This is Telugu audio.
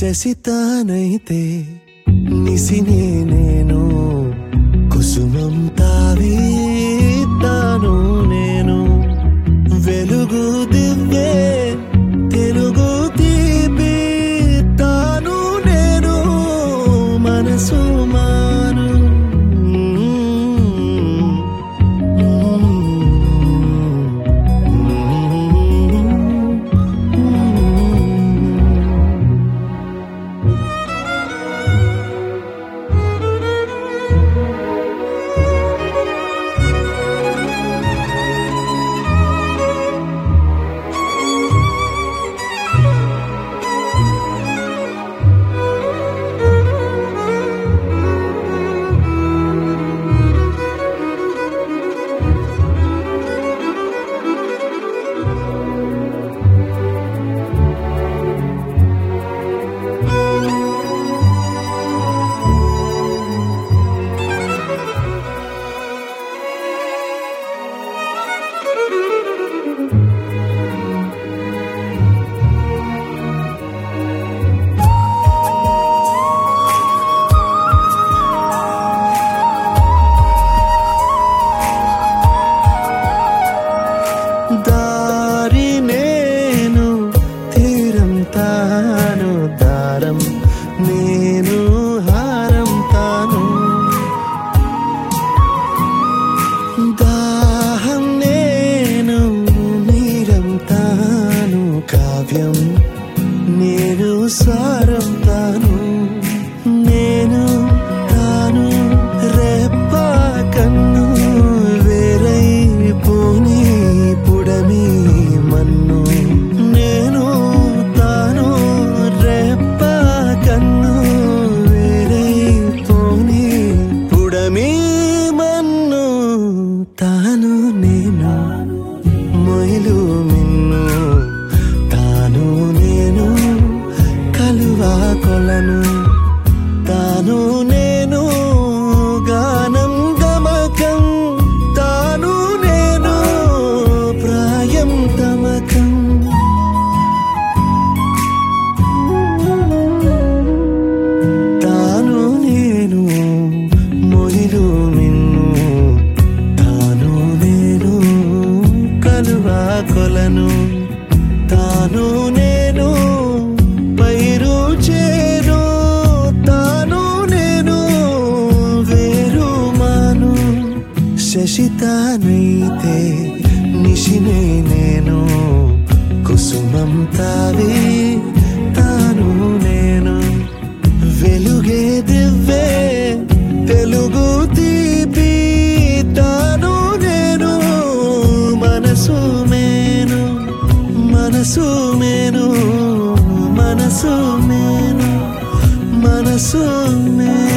శశితానైతే నిసినే నేను కుసుమం తావి తాను నేను వెలుగు దివ్వే తెలుగు తీపి తాను నేను మనసు మాను దారి నేను తీరం తాను దారం నేను హారం తాను దాహం నేను నీరం తాను కావ్యం నేను సారం తాను నేను తాను రెప్ప కన్ను వేరై పోని పుడమి మన్ను నేను తాను రెప్ప కన్ను వేరై పోని పుడమి మన్ను తాను నేను మొయిలు మిన్ను తాను నేను కలువా కొలను తాను నేను గానం గమకం తాను నేను ప్రాయం తమకం తాను నేను మొయిలు మిన్ను తాను నేను కలువా కొలను తాను నేను పైరు చేను తాను నేను వేరు మాను శశితానైతే నిశినే నేను కుసుమం తావి తాను నేను వెలుగే దివ్వే తెలుగు తీపి తాను నేను మనసు మేను మనసు మేను మనసు మేను మనసు మేను